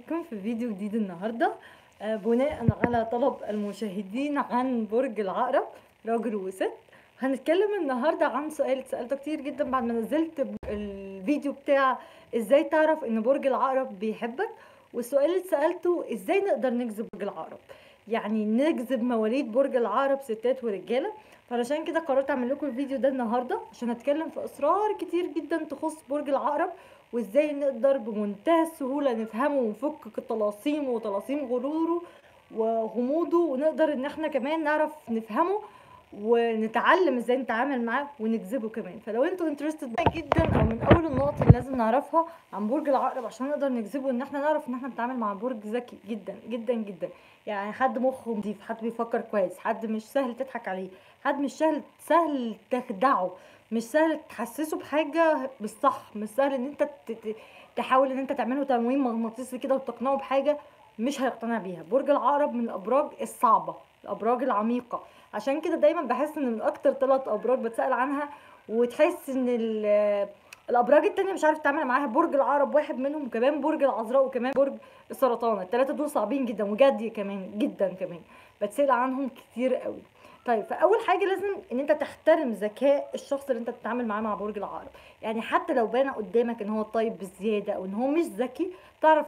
بيكم في فيديو جديد النهاردة آه، بناء على طلب المشاهدين عن برج العقرب راجل وست هنتكلم النهاردة عن سؤال اتسألته كتير جدا بعد ما نزلت ب- الفيديو بتاع ازاي تعرف ان برج العقرب بيحبك والسؤال اللي اتسألته ازاي نقدر نجذب برج العقرب يعني نجذب مواليد برج العقرب ستات ورجالة فعلشان كده قررت اعمل لكم الفيديو ده النهارده عشان اتكلم في اسرار كتير جدا تخص برج العقرب وازاي نقدر بمنتهى السهولة نفهمه ونفك طلاسيمه وطلاسيم غروره وغموضه ونقدر ان احنا كمان نعرف نفهمه ونتعلم ازاي نتعامل معاه ونجذبه كمان فلو انتوا انترستد جدا او من اول النقط اللي لازم نعرفها عن برج العقرب عشان نقدر نجذبه ان احنا نعرف ان احنا بنتعامل مع برج ذكي جدا جدا جدا يعني حد مخه نضيف حد بيفكر كويس حد مش سهل تضحك عليه حد مش سهل سهل تخدعه مش سهل تحسسه بحاجه بالصح مش سهل ان انت ت- ت- تحاول ان انت تعمله تنويم مغناطيسي كده وتقنعه بحاجه مش هيقتنع بيها برج العقرب من الابراج الصعبه الابراج العميقه عشان كده دايما بحس ان من اكتر ثلاث ابراج بتسال عنها وتحس ان ال- الابراج التانية مش عارف تتعامل معاها برج العقرب واحد منهم وكمان برج العذراء وكمان برج السرطان الثلاثه دول صعبين جدا وجدي كمان جدا كمان بتسال عنهم كتير قوي طيب فاول حاجه لازم ان انت تحترم ذكاء الشخص اللي انت بتتعامل معاه مع برج العقرب يعني حتى لو بان قدامك ان هو طيب بزياده او ان هو مش ذكي تعرف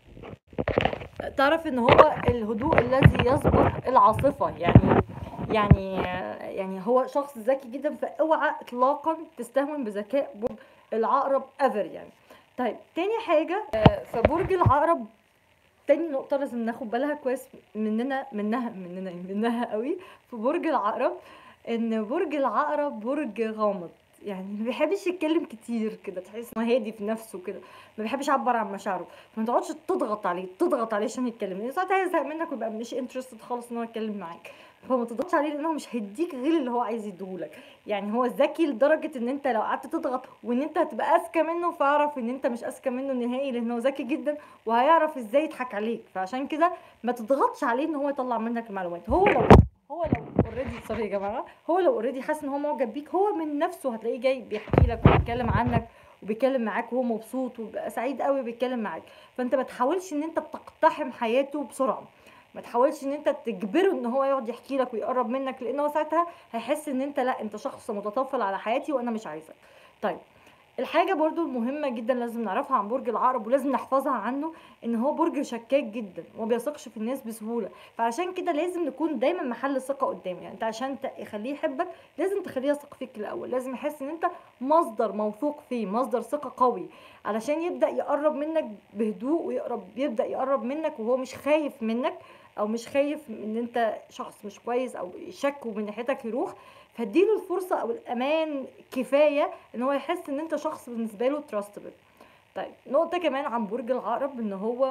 تعرف ان هو الهدوء الذي يسبق العاصفه يعني يعني يعني هو شخص ذكي جدا فاوعى اطلاقا تستهون بذكاء برج العقرب ايفر يعني طيب تاني حاجه آه، فبرج العقرب تاني نقطة لازم ناخد بالها كويس مننا منها مننا منها قوي في برج العقرب ان برج العقرب برج غامض يعني ما بيحبش يتكلم كتير كده تحس انه هادي في نفسه كده ما بيحبش يعبر عن مشاعره فما تقعدش تضغط عليه تضغط عليه عشان يتكلم لان ساعتها هيزهق منك ويبقى مش انترستد خالص ان هو يتكلم معاك فما تضغطش عليه لانه مش هيديك غير اللي هو عايز يديهولك يعني هو ذكي لدرجه ان انت لو قعدت تضغط وان انت هتبقى اذكى منه فاعرف ان انت مش اذكى منه نهائي لان هو ذكي جدا وهيعرف ازاي يضحك عليك فعشان كده ما تضغطش عليه ان هو يطلع منك المعلومات هو لو هو لو اوريدي سوري يا جماعه هو لو اوريدي حاسس ان هو معجب بيك هو من نفسه هتلاقيه جاي بيحكي لك وبيتكلم عنك وبيتكلم معاك وهو مبسوط وبيبقى سعيد قوي بيتكلم معاك فانت ما تحاولش ان انت بتقتحم حياته بسرعه ما تحاولش ان انت تجبره ان هو يقعد يحكي لك ويقرب منك لان هو ساعتها هيحس ان انت لا انت شخص متطفل على حياتي وانا مش عايزك طيب الحاجة برضو المهمة جدا لازم نعرفها عن برج العقرب ولازم نحفظها عنه ان هو برج شكاك جدا وما بيثقش في الناس بسهولة فعشان كده لازم نكون دايما محل ثقة قدامه يعني انت عشان تخليه يحبك لازم تخليه يثق فيك الاول لازم يحس ان انت مصدر موثوق فيه مصدر ثقة قوي علشان يبدأ يقرب منك بهدوء ويقرب يبدأ يقرب منك وهو مش خايف منك او مش خايف ان انت شخص مش كويس او شكه من ناحيتك يروح فاديله الفرصة او الامان كفاية ان هو يحس ان انت شخص بالنسبة له تراستبل طيب نقطة كمان عن برج العقرب ان هو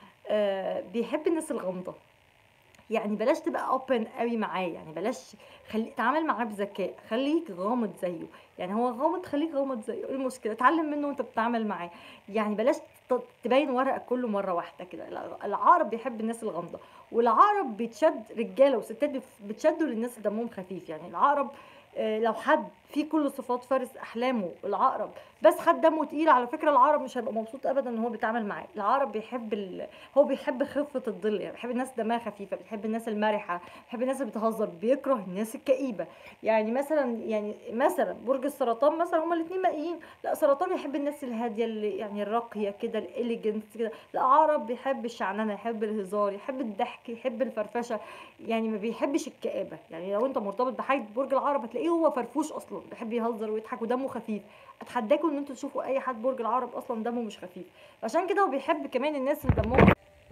آه بيحب الناس الغامضة يعني بلاش تبقى اوبن قوي معاه يعني بلاش خلي تعامل معاه بذكاء خليك غامض زيه يعني هو غامض خليك غامض زيه ايه المشكله اتعلم منه وانت بتتعامل معاه يعني بلاش ت- تبين ورقك كله مره واحده كده الع- العقرب بيحب الناس الغامضه والعقرب بيتشد رجاله وستات بيف- بتشدوا للناس اللي دمهم خفيف يعني العقرب آه، لو حد فيه كل صفات فارس احلامه العقرب بس حد دمه تقيل على فكره العقرب مش هيبقى مبسوط ابدا ان هو بيتعامل معاه العقرب بيحب ال... هو بيحب خفه الظل يعني بيحب الناس دمها خفيفه بيحب الناس المرحه بيحب الناس اللي بتهزر بيكره الناس الكئيبه يعني مثلا يعني مثلا برج السرطان مثلا هما الاثنين مائيين لا سرطان يحب الناس الهاديه اللي يعني الراقيه كده الاليجنت كده لا عقرب بيحب الشعننه يحب الهزار يحب الضحك يحب الفرفشه يعني ما بيحبش الكآبه يعني لو انت مرتبط بحاجه برج العقرب هتلاقيه هو فرفوش اصلا بيحب يهزر ويضحك ودمه خفيف اتحداكم ان انتوا تشوفوا اي حد برج العقرب اصلا دمه مش خفيف عشان كده هو بيحب كمان الناس اللي دمهم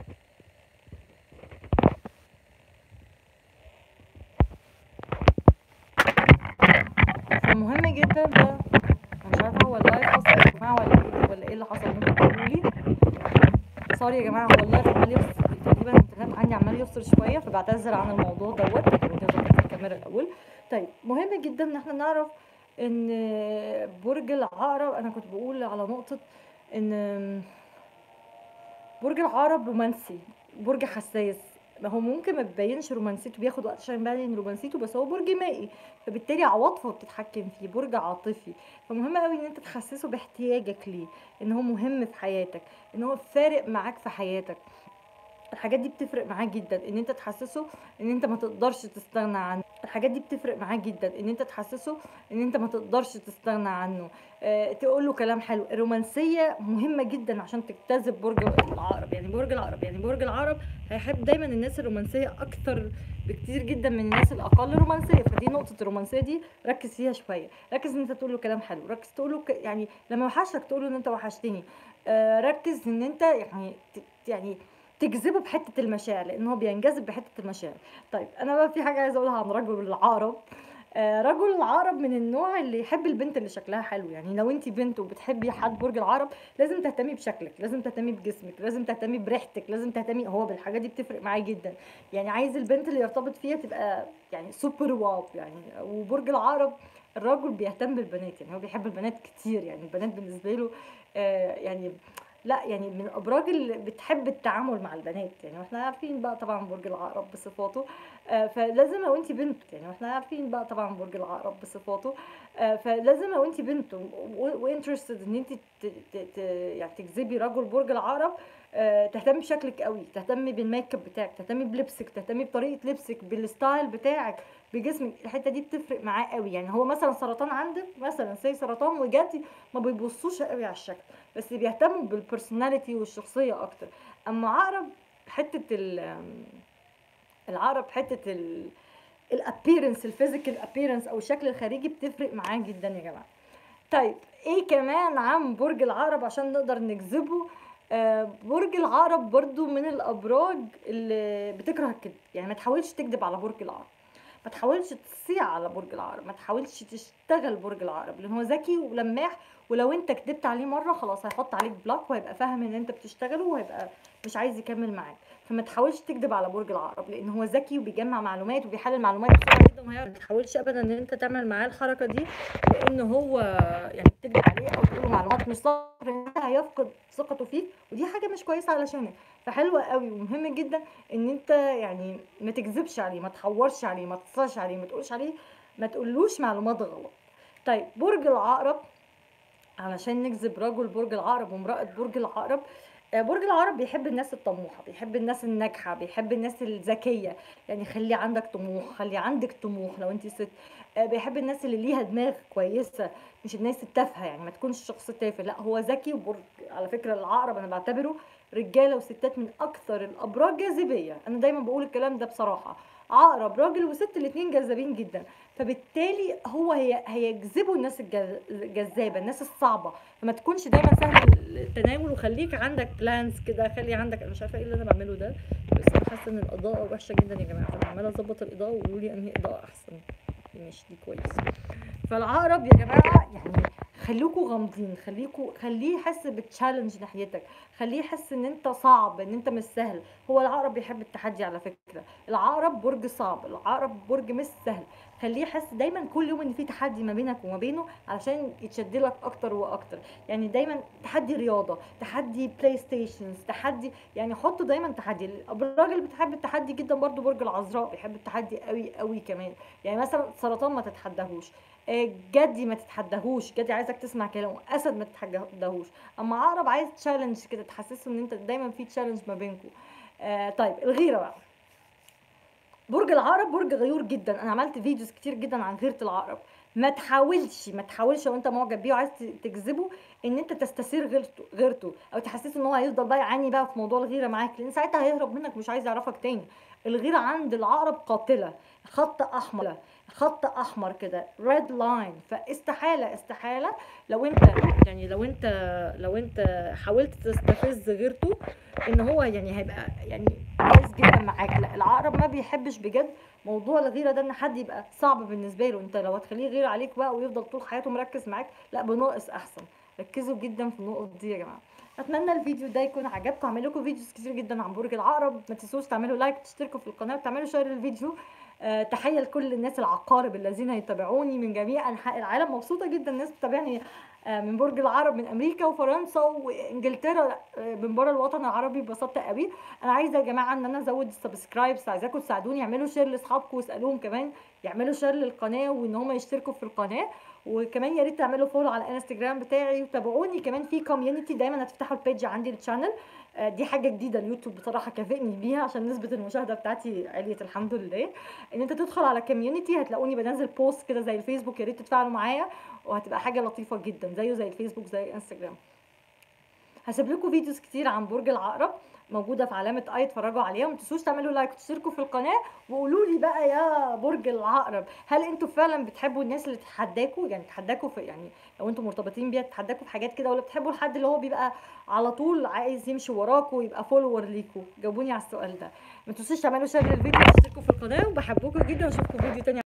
فمهم جدا ده أنا مش عارفه هو اللايف فصل يا جماعه ولا ايه ولا ايه اللي حصل ممكن تقولوا لي سوري يا جماعه هو اللايف عمال يفصل تقريبا الانترنت عندي عمال يفصل شويه فبعتذر عن الموضوع دوت كنت ظبطت الكاميرا الاول طيب مهم جدا ان احنا نعرف ان برج العقرب انا كنت بقول على نقطه ان برج العقرب رومانسي برج حساس ما هو ممكن ما تبينش رومانسيته بياخد وقت عشان يبين رومانسيته بس هو برج مائي فبالتالي عواطفه بتتحكم فيه برج عاطفي فمهم قوي ان انت تحسسه باحتياجك ليه ان هو مهم في حياتك ان هو فارق معاك في حياتك الحاجات دي بتفرق معاه جدا ان انت تحسسه ان انت ما تقدرش تستغنى عنه الحاجات دي بتفرق معاه جدا ان انت تحسسه ان انت ما تقدرش تستغنى عنه آه تقول له كلام حلو الرومانسيه مهمه جدا عشان تجتذب برج العقرب يعني برج العقرب يعني برج العقرب هيحب دايما الناس الرومانسيه اكتر بكتير جدا من الناس الاقل رومانسيه فدي نقطه الرومانسيه دي ركز فيها شويه ركز ان انت تقول له كلام حلو ركز تقول له ك... يعني لما يوحشك تقول له ان انت وحشتني آه ركز ان انت يعني ت- يعني تجذبه بحته المشاعر لان هو بينجذب بحته المشاعر طيب انا بقى في حاجه عايزه اقولها عن رجل العقرب آه، رجل العقرب من النوع اللي يحب البنت اللي شكلها حلو يعني لو انت بنت وبتحبي حد برج العقرب لازم تهتمي بشكلك لازم تهتمي بجسمك لازم تهتمي بريحتك لازم تهتمي هو بالحاجات دي بتفرق معاه جدا يعني عايز البنت اللي يرتبط فيها تبقى يعني سوبر واو يعني وبرج العقرب الرجل بيهتم بالبنات يعني هو بيحب البنات كتير يعني البنات بالنسبه له آه يعني لا يعني من الابراج اللي بتحب التعامل مع البنات يعني واحنا عارفين بقى طبعا برج العقرب بصفاته آه، فلازم لو انت بنت يعني واحنا عارفين بقى طبعا برج العقرب بصفاته آه، فلازم لو انت بنت وانترستد ان انت ت- ت- ت- يعني تجذبي رجل برج العقرب آه، تهتمي بشكلك قوي تهتمي بالميك اب بتاعك تهتمي بلبسك تهتمي بطريقه لبسك بالستايل بتاعك بجسمك الحته دي بتفرق معاه قوي يعني هو مثلا سرطان عندك مثلا زي سرطان وجاتي ما بيبصوش قوي على الشكل بس بيهتموا بالبرسوناليتي والشخصيه اكتر اما عقرب حته ال العقرب حته ال الابيرنس الفيزيكال ابيرنس او الشكل الخارجي بتفرق معاه جدا يا جماعه طيب ايه كمان عن برج العقرب عشان نقدر نجذبه آه برج العقرب برضو من الابراج اللي بتكره الكذب يعني ما تحاولش تكذب على برج العقرب ما تحاولش تصيع على برج العقرب ما تحاولش تشتغل برج العقرب لان هو ذكي ولماح ولو انت كدبت عليه مره خلاص هيحط عليك بلوك وهيبقى فاهم ان انت بتشتغله وهيبقى مش عايز يكمل معاك فما تحاولش تكذب على برج العقرب لان هو ذكي وبيجمع معلومات وبيحلل معلومات بسرعه جدا وهي ما تحاولش ابدا ان انت تعمل معاه الحركه دي لان هو يعني تكذب عليه او تقول له معلومات مش صح لان انت هيفقد ثقته فيك ودي حاجه مش كويسه علشانك فحلوه قوي ومهم جدا ان انت يعني ما تكذبش عليه ما تحورش عليه ما تصاش عليه ما تقولش عليه ما تقولوش معلومات غلط طيب برج العقرب علشان نجذب رجل برج العقرب وامرأة برج العقرب آه، برج العقرب بيحب الناس الطموحة بيحب الناس الناجحة بيحب الناس الذكية يعني خلي عندك طموح خلي عندك طموح لو انت ست آه، بيحب الناس اللي ليها دماغ كويسة مش الناس التافهة يعني ما تكونش شخص تافه لا هو ذكي وبرج على فكرة العقرب انا بعتبره رجالة وستات من اكثر الابراج جاذبية انا دايما بقول الكلام ده بصراحة عقرب راجل وست الاتنين جذابين جدا فبالتالي هو هي هيجذبوا الناس الجذ- الجذابه الناس الصعبه فما تكونش دايما سهل التناول وخليك عندك بلانز كده خلي عندك انا مش عارفه ايه اللي انا بعمله ده بس انا حاسه ان الاضاءه وحشه جدا يا جماعه فانا عماله اظبط الاضاءه وقولوا لي انهي اضاءه احسن مش دي كويس فالعقرب يا جماعه يعني خليكوا غامضين خليكوا خليه يحس بالتشالنج ناحيتك خليه يحس ان انت صعب ان انت مش سهل هو العقرب بيحب التحدي على فكره العقرب برج صعب العقرب برج مش سهل خليه يحس دايما كل يوم ان في تحدي ما بينك وما بينه علشان يتشد لك اكتر واكتر يعني دايما تحدي رياضه تحدي بلاي ستيشنز تحدي يعني حطوا دايما تحدي الابراج اللي بتحب التحدي جدا برضو برج العذراء بيحب التحدي قوي قوي كمان يعني مثلا سرطان ما تتحداهوش آه، جدي ما تتحداهوش جدي عايزك تسمع كلامه اسد ما تتحداهوش اما عقرب عايز تشالنج كده تحسسه ان انت دايما في تشالنج ما بينكم آه طيب الغيره بقى برج العقرب برج غيور جدا انا عملت فيديوز كتير جدا عن غيره العقرب ما تحاولش ما تحاولش لو انت معجب بيه وعايز ت- تجذبه ان انت تستثير غيرته غيرته او تحسسه ان هو هيفضل بقى يعاني بقى في موضوع الغيره معاك لان ساعتها هيهرب منك مش عايز يعرفك تاني الغيره عند العقرب قاتله خط احمر خط احمر كده ريد لاين فاستحاله استحاله لو انت يعني لو انت لو انت حاولت تستفز غيرته ان هو يعني هيبقى يعني كويس جدا معاك لا العقرب ما بيحبش بجد موضوع الغيره ده ان حد يبقى صعب بالنسبه له انت لو هتخليه يغير عليك بقى ويفضل طول حياته مركز معاك لا بناقص احسن ركزوا جدا في النقط دي يا جماعه اتمنى الفيديو ده يكون عجبكم اعمل لكم فيديوز كتير جدا عن برج العقرب ما تنسوش تعملوا لايك وتشتركوا في القناه وتعملوا شير للفيديو آه، تحيه لكل الناس العقارب الذين يتابعوني من جميع انحاء العالم مبسوطه جدا الناس بتتابعني آه، من برج العرب من امريكا وفرنسا وانجلترا آه، من بره الوطن العربي اتبسطت قوي انا عايزه يا جماعه ان انا ازود السبسكرايبس عايزاكم تساعدوني اعملوا شير لاصحابكم واسالوهم كمان يعملوا شير للقناه وان هم يشتركوا في القناه وكمان يا ريت تعملوا فولو على الانستجرام بتاعي وتابعوني كمان في كوميونتي دايما هتفتحوا البيج عندي الشانل آه، دي حاجه جديده اليوتيوب بصراحه كافئني بيها عشان نسبه المشاهده بتاعتي عليت الحمد لله ان انت تدخل على كوميونتي هتلاقوني بنزل بوست كده زي الفيسبوك يا ريت تتفاعلوا معايا وهتبقى حاجه لطيفه جدا زيه زي الفيسبوك زي الانستجرام هسيب لكم فيديوز كتير عن برج العقرب موجوده في علامه اي اتفرجوا عليها وما تنسوش تعملوا لايك وتشتركوا في القناه وقولوا لي بقى يا برج العقرب هل انتوا فعلا بتحبوا الناس اللي تتحداكوا يعني تتحداكوا في يعني لو انتوا مرتبطين بيها تتحداكوا في حاجات كده ولا بتحبوا الحد اللي هو بيبقى على طول عايز يمشي وراكوا ويبقى فولور ليكوا جاوبوني على السؤال ده ما تنسوش تعملوا شير للفيديو وتشتركوا في القناه وبحبكم جدا واشوفكم فيديو تاني